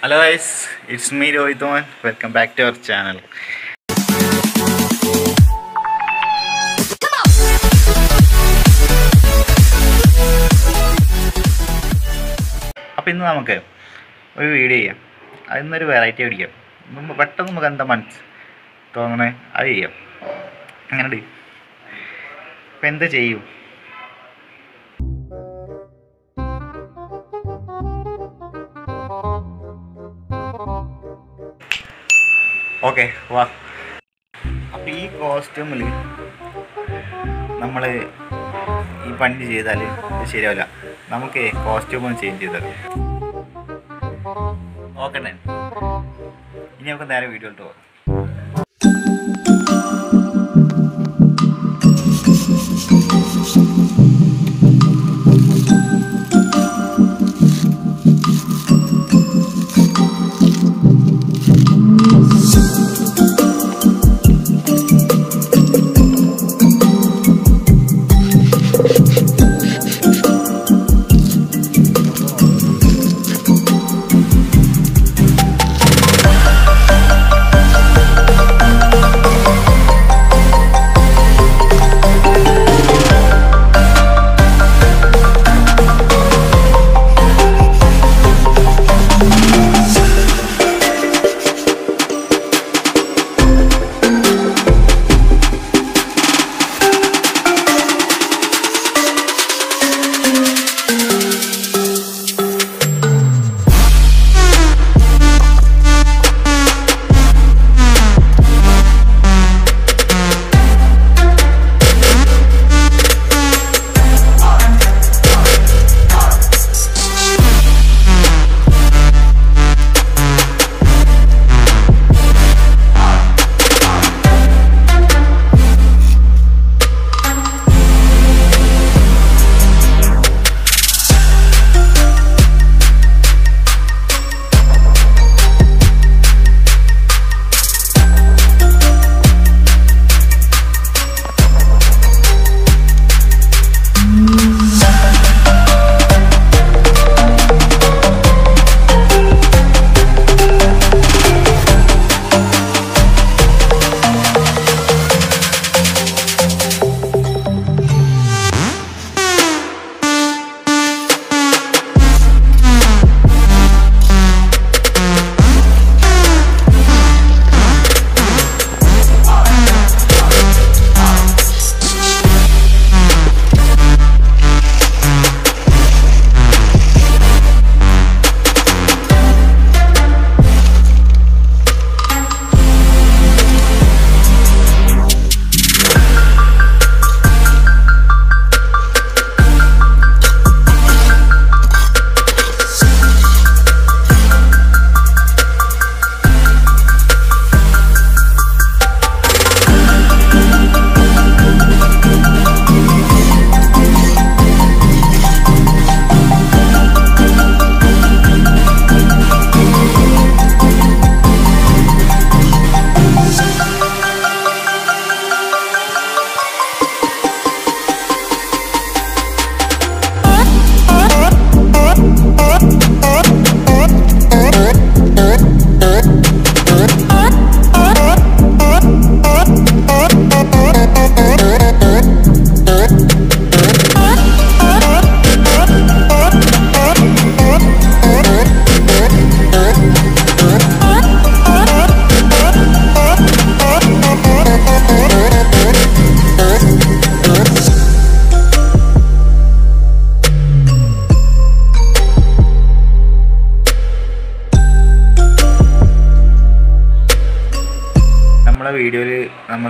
Hello guys it's me Rohit മോൻ welcome back to our channel അപ്പോൾ ഇന്ന് നമുക്ക് ഒരു വീഡിയോ ചെയ്യാം അതിന്നൊരു വെറൈറ്റി അടിക്കാം നമുക്ക് പെട്ടെന്ന് നമുക്ക് എന്താ മനസ്സ് തോന്നണേ അത് ചെയ്യാം അങ്ങനെ ഇട്. ഇപ്പം എന്ത് ചെയ്യും ഓക്കെ വാ അപ്പം ഈ കോസ്റ്റ്യൂമിൽ നമ്മൾ ഈ പണി ചെയ്താൽ ഇത് ശരിയാവില്ല നമുക്ക് കോസ്റ്റ്യൂം ഒന്ന് ചേഞ്ച് ചെയ്താൽ ഓക്കെ ഇനി നമുക്ക് നേരെ വീഡിയോ ഇട്ട് പോകാം നമ്മളെ വീഡിയോയിൽ നമ്മൾ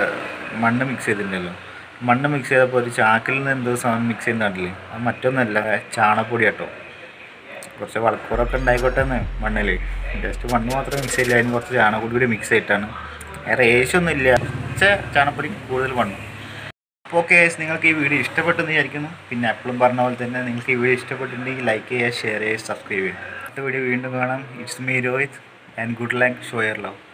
മണ്ണ് മിക്സ് ചെയ്തിട്ടുണ്ടല്ലോ മണ്ണ് മിക്സ് ചെയ്തപ്പോൾ ഒരു ചാക്കിൽ നിന്ന് എന്തോ സാധനം മിക്സ് ചെയ്യുന്നുണ്ടല്ലേ അത് മറ്റൊന്നല്ല ചാണകപ്പൊടി കേട്ടോ കുറച്ച് വളക്കൂറൊക്കെ ഉണ്ടായിക്കോട്ടെ എന്ന് മണ്ണിൽ ജസ്റ്റ് മണ്ണ് മാത്രം മിക്സ് ചെയ്യില്ല അതിന് കുറച്ച് ചാണകപ്പൊടി കൂടി മിക്സ് ചെയ്തിട്ടാണ് വേറെ ഏശൊന്നും ഇല്ല പക്ഷേ ചാണകപ്പൊടി കൂടുതൽ മണ്ണ് അപ്പോൾ ഓക്കെ നിങ്ങൾക്ക് ഈ വീഡിയോ ഇഷ്ടപ്പെട്ടെന്ന് വിചാരിക്കുന്നു പിന്നെ എപ്പോഴും പറഞ്ഞ പോലെ തന്നെ നിങ്ങൾക്ക് ഈ വീഡിയോ ഇഷ്ടപ്പെട്ടിട്ടുണ്ടെങ്കിൽ ലൈക്ക് ചെയ്യുക ഷെയർ ചെയ്യുക സബ്സ്ക്രൈബ് ചെയ്യുക അടുത്ത വീഡിയോ വീണ്ടും കാണാം it's me Rohit and good like show your love